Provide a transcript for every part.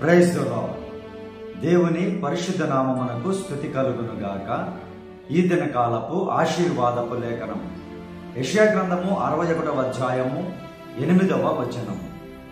Praise the lord. దేవుని పరిశుద్ధ నామమునకు స్థుతి కలుగును గాక ఈ దిన కాలపు ఆశీర్వాదపు లేఖనం యెషయా గ్రంథము అరవై ఒకటవ అధ్యాయము ఎనిమిదవ వచనము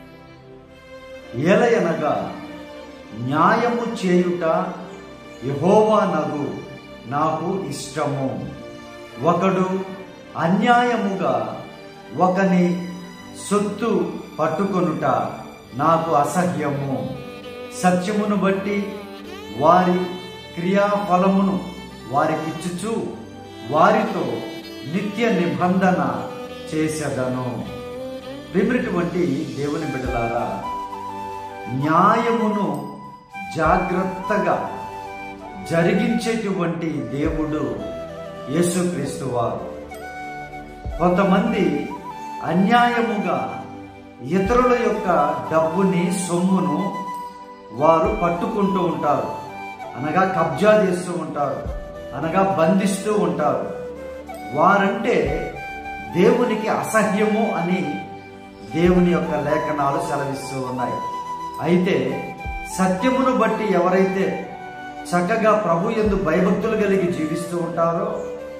ఏలయనగా న్యాయము చేయుట యహోవా నగు నాకు ఇష్టము ఒకడు అన్యాయముగా ఒకని సొత్తు పట్టుకొనుట నాకు అసహ్యము సత్యమును బట్టి వారి క్రియాఫలమును వారికిచ్చుచు వారితో నిత్య నిబంధన చేసేదను ప్రిమినటువంటి దేవుని బిడ్డలారా న్యాయమును జాగ్రత్తగా జరిగించేటువంటి దేవుడు యేసుక్రీస్తు వారు కొంతమంది అన్యాయముగా ఇతరుల యొక్క డబ్బుని సొమ్మును వారు పట్టుకుంటూ ఉంటారు అనగా కబ్జా చేస్తూ ఉంటారు అనగా బంధిస్తూ ఉంటారు వారంటే దేవునికి అసహ్యము అని దేవుని యొక్క లేఖనాలు సెలవిస్తూ ఉన్నాయి అయితే సత్యమును బట్టి ఎవరైతే చక్కగా ప్రభు ఎందు భయభక్తులు కలిగి జీవిస్తూ ఉంటారో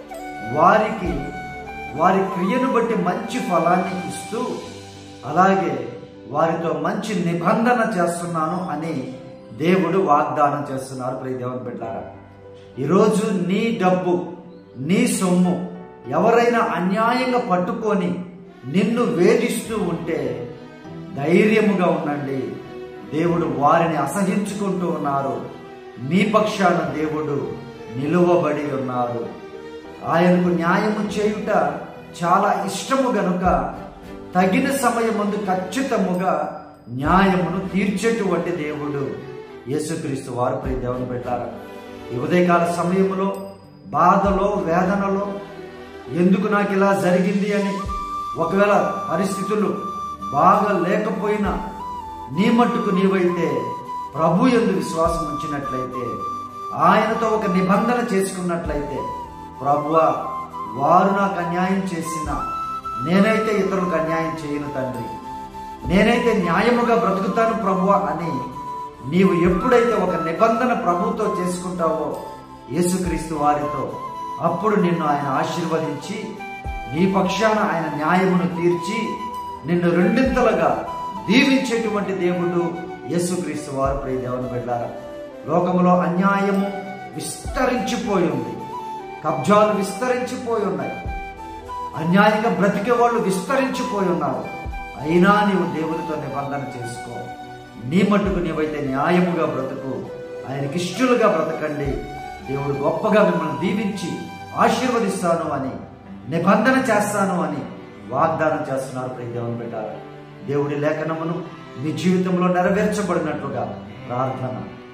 వారికి వారి క్రియను బట్టి మంచి ఫలాన్ని ఇస్తూ అలాగే వారితో మంచి నిబంధన చేస్తున్నాను అని దేవుడు వాగ్దానం చేస్తున్నారు ప్రియ దేవుని బిడ్డారా ఈరోజు నీ డబ్బు నీ సొమ్ము ఎవరైనా అన్యాయంగా పట్టుకొని నిన్ను వేధిస్తూ ఉంటే ధైర్యముగా ఉండండి దేవుడు వారిని అసహించుకుంటూ ఉన్నారు మీ పక్షాన దేవుడు నిలువబడి ఉన్నారు ఆయనకు న్యాయము చేయుట చాలా ఇష్టము గనుక తగిన సమయమందు ఖచ్చితముగా న్యాయమును తీర్చేటువంటి దేవుడు యేసుక్రీస్తు వారు ప్రియ దేవుని పెట్టారు ఈ ఉదయకాల సమయంలో బాధలో వేదనలో ఎందుకు నాకు ఇలా జరిగింది అని ఒకవేళ పరిస్థితులు బాగా లేకపోయినా నీ మట్టుకు నీవైతే ప్రభు ఎందు విశ్వాసం ఉంచినట్లయితే ఆయనతో ఒక నిబంధన చేసుకున్నట్లయితే ప్రభువా వారు నాకు అన్యాయం చేసిన నేనైతే ఇతరులకు అన్యాయం చేయను తండ్రి నేనైతే న్యాయముగా బ్రతుకుతాను ప్రభువా అని నీవు ఎప్పుడైతే ఒక నిబంధన ప్రభుతో చేసుకుంటావో యేసుక్రీస్తు వారితో అప్పుడు నిన్ను ఆయన ఆశీర్వదించి నీ పక్షాన ఆయన న్యాయమును తీర్చి నిన్ను రెండింతలుగా దీవించేటువంటి దేవుడు యేసుక్రీస్తు వారు ప్రియ దేవుని బిడ్డారా లోకములో అన్యాయము విస్తరించిపోయి ఉంది కబ్జాలు విస్తరించిపోయి ఉన్నాయి అన్యాయంగా బ్రతికే వాళ్ళు విస్తరించిపోయి ఉన్నారు అయినా నీవు దేవునితో నిబంధన చేసుకో నీ మట్టుకు నీవైతే న్యాయముగా బ్రతుకు ఆయనకి ఇష్టలుగా బ్రతకండి దేవుడు గొప్పగా మిమ్మల్ని దీవించి ఆశీర్వదిస్తాను అని నిబంధన చేస్తాను అని వాగ్దానం చేస్తున్నారు ప్రియ దేవుని పెట్టారు దేవుడి లేఖనమును మీ జీవితంలో నెరవేర్చబడినట్లుగా ప్రార్థన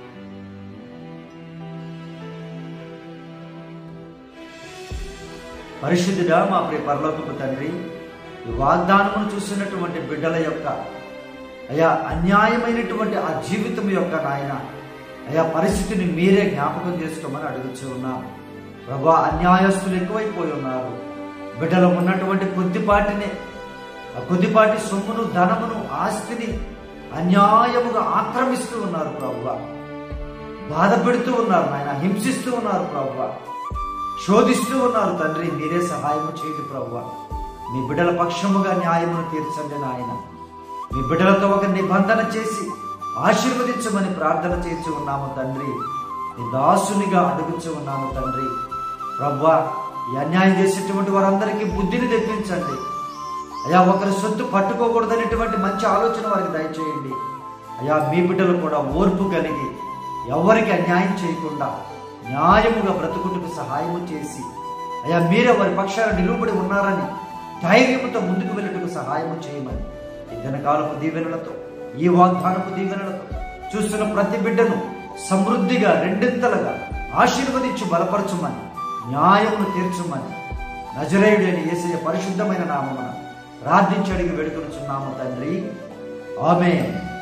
పరిశుద్ధుడా మా ప్రియ పరలోకపు తండ్రి ఈ వాగ్దానమును చూసినటువంటి బిడ్డల యొక్క అయా అన్యాయమైనటువంటి ఆ జీవితం యొక్క నాయన అయా పరిస్థితిని మీరే జ్ఞాపకం చేసుకోమని అడుగుతూ ఉన్నాం ప్రభా అన్యాయస్తులు ఎక్కువైపోయి ఉన్నారు బిడ్డలో ఉన్నటువంటి కొద్దిపాటిని ఆ కొద్దిపాటి సొమ్మును ధనమును ఆస్తిని అన్యాయముగా ఆక్రమిస్తూ ఉన్నారు ప్రభు బాధ పెడుతూ ఉన్నారు నాయన హింసిస్తూ ఉన్నారు ప్రభు శోధిస్తూ ఉన్నారు తండ్రి మీరే సహాయము చేయండి ప్రభు మీ బిడ్డల పక్షముగా న్యాయమును తీర్చండి నాయన మీ బిడ్డలతో ఒక నిబంధన చేసి ఆశీర్వదించమని ప్రార్థన చేసి ఉన్నాము తండ్రి నీ దాసునిగా అడుగుచు ఉన్నాము తండ్రి ప్రభా ఈ అన్యాయం చేసేటువంటి వారందరికీ బుద్ధిని తెప్పించండి అయా ఒకరి సొత్తు పట్టుకోకూడదనేటువంటి మంచి ఆలోచన వారికి దయచేయండి అయా మీ బిడ్డలు కూడా ఓర్పు కలిగి ఎవరికి అన్యాయం చేయకుండా న్యాయముగా బ్రతుకుటకు సహాయము చేసి అయా మీరే వారి పక్షాన నిలువబడి ఉన్నారని ధైర్యముతో ముందుకు వెళ్ళటకు సహాయము చేయమని ఈ దినకాలపు దీవెనలతో ఈ వాగ్దానపు దీవెనలతో చూస్తున్న ప్రతి బిడ్డను సమృద్ధిగా రెండింతలుగా ఆశీర్వదించి బలపరచుమని న్యాయమును తీర్చుమని నజరేయుడైన యేసయ్య పరిశుద్ధమైన నామమున ప్రార్థించి అడిగి వేడుకొనుచున్నాము తండ్రి ఆమె